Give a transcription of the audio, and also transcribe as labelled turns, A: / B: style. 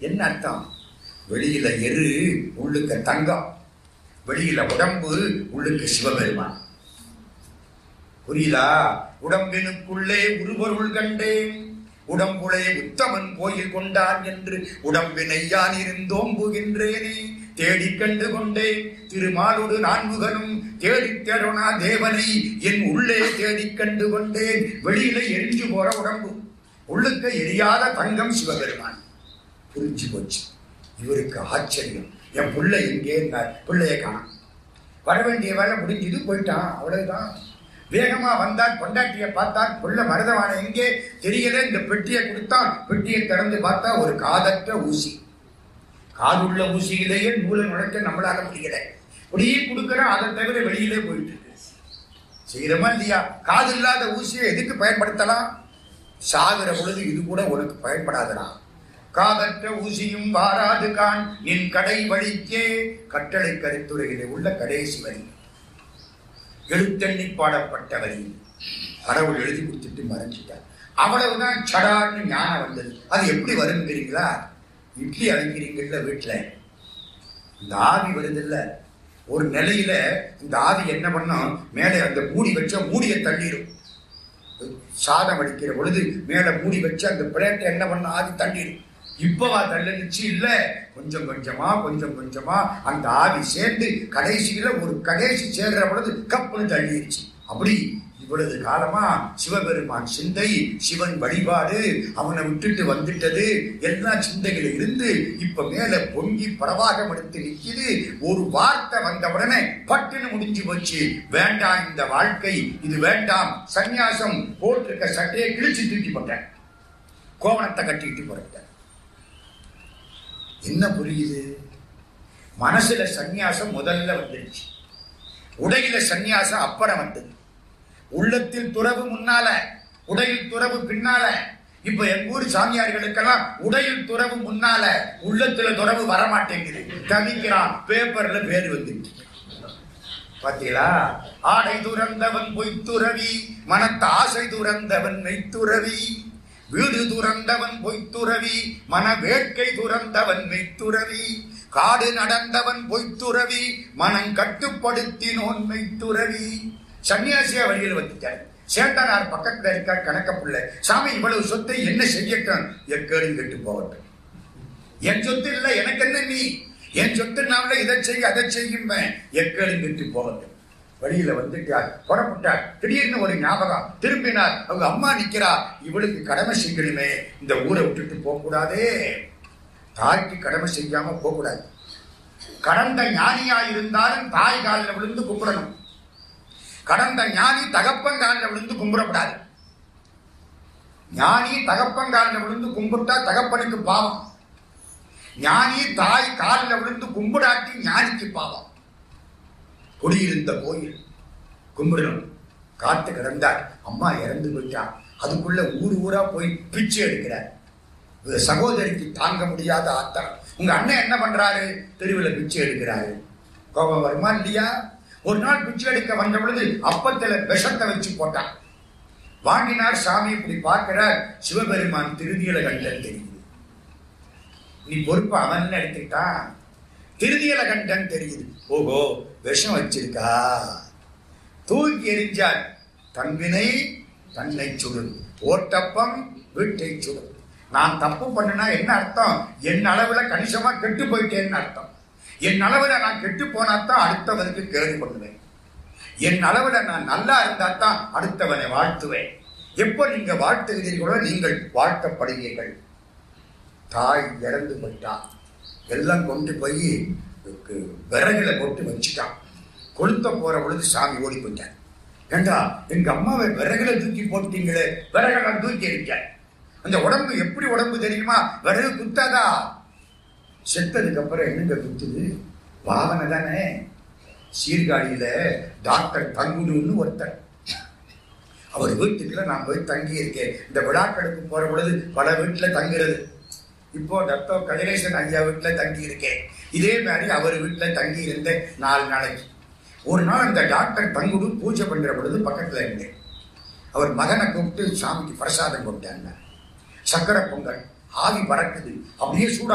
A: என்ன அர்த்தம் வெளியில எரு உள்ளுக்க தங்கம் வெளியில உடம்பு உள்ளுக்கு சிவபெருமான் புரியுதா உடம்பினுக்குள்ளே உருபொருள் கண்டேன் உடம்புளே உத்தமன் கோயில் கொண்டான் என்று உடம்பினை யான் இருந்தோம்புகின்றேனே தேடிக் கண்டு கொண்டேன் திருமாலுடு நான்முகனும் தேடித் தேடனா தேவனை என் உள்ளே தேடிக் கண்டு கொண்டேன் வெளியில எரிஞ்சு போற உடம்பு உள்ளுக்க எரியாத தங்கம் சிவபெருமான் புரிஞ்சு போச்சு இவருக்கு ஆச்சரியம் என் பிள்ளை எங்கே இருந்தார் பிள்ளைய காணோம் வர வேண்டிய வேலை முடிஞ்சது போயிட்டான் அவ்வளவுதான் வேகமா வந்தார் பொண்டாட்டிய பார்த்தார் புள்ள மருதவான எங்கே தெரியல இந்த பெட்டியை கொடுத்தான் பெட்டியை திறந்து பார்த்தா ஒரு காதற்ற ஊசி காதுள்ள ஊசியிலேயே நூலை நுழைக்க நம்மளால முடியல இப்படியே கொடுக்கறோம் அதை தவிர வெளியிலே போயிட்டு இருக்கு செய்யறமா இல்லையா காது இல்லாத ஊசியை எதுக்கு பயன்படுத்தலாம் சாகுற பொழுது இது கூட உனக்கு பயன்படாதடா காதற்ற ஊசியும் வாராது கான் நின் கடை வழிக்கே கட்டளை கருத்துரையிலே உள்ள கடைசி வரி எழுத்தெண்ணி பாடப்பட்ட வரி கடவுள் எழுதி கொடுத்துட்டு மறைஞ்சிட்டார் அவ்வளவுதான் சடார்னு ஞானம் வந்தது அது எப்படி வரும் தெரியுங்களா இட்லி அரைக்கிறீங்கல்ல வீட்டுல இந்த ஆவி வருதுல்ல ஒரு நிலையில இந்த ஆவி என்ன பண்ணும் மேலே அந்த மூடி வச்ச மூடியை தள்ளிடும் சாதம் அடிக்கிற பொழுது மேல மூடி வச்சு அந்த பிளேட்டை என்ன பண்ண ஆவி தள்ளிடும் இப்பவா தள்ளிடுச்சு இல்ல கொஞ்சம் கொஞ்சமா கொஞ்சம் கொஞ்சமா அந்த ஆவி சேர்ந்து கடைசியில ஒரு கடைசி சேர்ற பொழுது கப்புன்னு தள்ளிடுச்சு அப்படி இவ்வளவு காலமா சிவபெருமான் சிந்தை சிவன் வழிபாடு அவனை விட்டுட்டு வந்துட்டது எல்லா சிந்தையில இருந்து இப்ப மேல பொங்கி பிரவாகம் எடுத்து நிக்குது ஒரு வார்த்தை வந்த உடனே பட்டுன்னு முடிஞ்சு போச்சு வேண்டாம் இந்த வாழ்க்கை இது வேண்டாம் சந்நியாசம் போட்டிருக்க சட்டையை கிழிச்சு தூக்கி போட்டேன் கோவணத்தை கட்டிட்டு போறேன் என்ன புரியுது மனசுல சந்நியாசம் முதல்ல வந்துருச்சு உடையில சந்நியாசம் அப்புறம் வந்தது உள்ளத்தில் துறவு முன்னால உடையில் துறவு பின்னால இப்ப எங்க ஊர் சாமியார்களுக்கெல்லாம் உடையில் துறவு முன்னால உள்ளத்துல துறவு வரமாட்டேங்குது தவிக்கிறான் பேப்பர்ல பேர் வந்துட்டு பாத்தீங்களா ஆடை துறந்தவன் பொய்த்துறவி மனத்த ஆசை துறந்தவன் மெய்த்துறவி வீடு துறந்தவன் பொய்த்துறவி மன வேட்கை துறந்தவன் மெய்த்துறவி காடு நடந்தவன் பொய்த்துறவி மனம் கட்டுப்படுத்தினோன் மெய்த்துறவி சன்னியாசியா வழியில் வந்துட்டார் சேட்டனார் பக்கத்துல இருக்கார் கணக்க புள்ள சாமி இவ்வளவு சொத்தை என்ன செய்யட்டும் எக்கேடும் கெட்டு போகட்டும் என் சொத்து இல்ல எனக்கு என்ன நீ என் சொத்து நாமல இதை செய்ய அதை செய்யும்பேன் எக்கேடும் கெட்டு போகட்டும் வழியில வந்துட்டார் புறப்பட்டார் திடீர்னு ஒரு ஞாபகம் திரும்பினார் அவங்க அம்மா நிக்கிறா இவளுக்கு கடமை செய்யணுமே இந்த ஊரை விட்டுட்டு போக கூடாதே தாய்க்கு கடமை செய்யாம போக கூடாது கடந்த ஞானியா இருந்தாலும் தாய் காலில் விழுந்து கும்பிடணும் கடந்த ஞானி தகப்பன் காலில் விழுந்து கும்பிடக்கூடாது ஞானி தகப்பன் காலில் விழுந்து கும்பிட்டா தகப்பனுக்கு பாவம் ஞானி தாய் காலில் விழுந்து கும்பிடாட்டி ஞானிக்கு பாவம் குடியிருந்த கோயில் கும்பிடணும் காத்து கிடந்தார் அம்மா இறந்து போயிட்டான் அதுக்குள்ள ஊர் ஊரா போய் பிச்சை எடுக்கிறார் இவ சகோதரிக்கு தாங்க முடியாத ஆத்தம் உங்க அண்ணன் என்ன பண்றாரு தெருவில் பிச்சை எடுக்கிறாரு கோபம் வருமா இல்லையா ஒரு நாள் பிச்சை எடுக்க வந்த பொழுது அப்பத்துல விஷத்தை வச்சு போட்டான் வாங்கினார் சாமி இப்படி பார்க்கிறார் சிவபெருமான் திருதியில கண்டன் தெரியுது நீ பொறுப்பு அவன் எடுத்துக்கிட்டான் திருதியில கண்டன் தெரியுது ஓஹோ விஷம் வச்சிருக்கா தூக்கி எறிஞ்சார் தன்வினை தன்னை சுடும் ஓட்டப்பம் வீட்டை சுடும் நான் தப்பு பண்ணுனா என்ன அர்த்தம் என் அளவுல கணிசமா கெட்டு போயிட்டேன்னு அர்த்தம் என் அளவுல நான் கெட்டு போனாத்தான் அடுத்தவனுக்கு கேடு பண்ணுவேன் என் அளவுல நான் நல்லா இருந்தா தான் அடுத்தவனை வாழ்த்துவேன் எப்போ நீங்க வாழ்த்துகிறீர்களோ நீங்கள் வாழ்த்தப்படுவீர்கள் தாய் இறந்து போயிட்டான் எல்லாம் கொண்டு போய் விறகுல போட்டு வச்சுட்டான் கொளுத்த போற பொழுது சாமி ஓடி போயிட்டார் ஏண்டா எங்க அம்மாவை விறகுல தூக்கி போட்டீங்களே விறகுல தூக்கி எரிஞ்சார் அந்த உடம்பு எப்படி உடம்பு தெரியுமா விறகு குத்தாதா செத்ததுக்கு அப்புறம் என்னங்க குத்துது பாவனை தானே சீர்காழியில டாக்டர் தங்குடுன்னு ஒருத்தர் அவர் வீட்டுக்குள்ள நான் போய் தங்கி இருக்கேன் இந்த விழாக்களுக்கு போற பொழுது பல வீட்டுல தங்குறது இப்போ டாக்டர் கதிரேசன் ஐயா வீட்டுல தங்கி இருக்கேன் இதே மாதிரி அவர் வீட்டுல தங்கி இருந்தேன் நாலு நாளைக்கு ஒரு நாள் அந்த டாக்டர் தங்குடு பூஜை பண்ற பொழுது பக்கத்துல இருந்தேன் அவர் மகனை கூப்பிட்டு சாமிக்கு பிரசாதம் கொடுத்தாங்க சக்கரை பொங்கல் ஆவி பறக்குது அப்படியே சூடா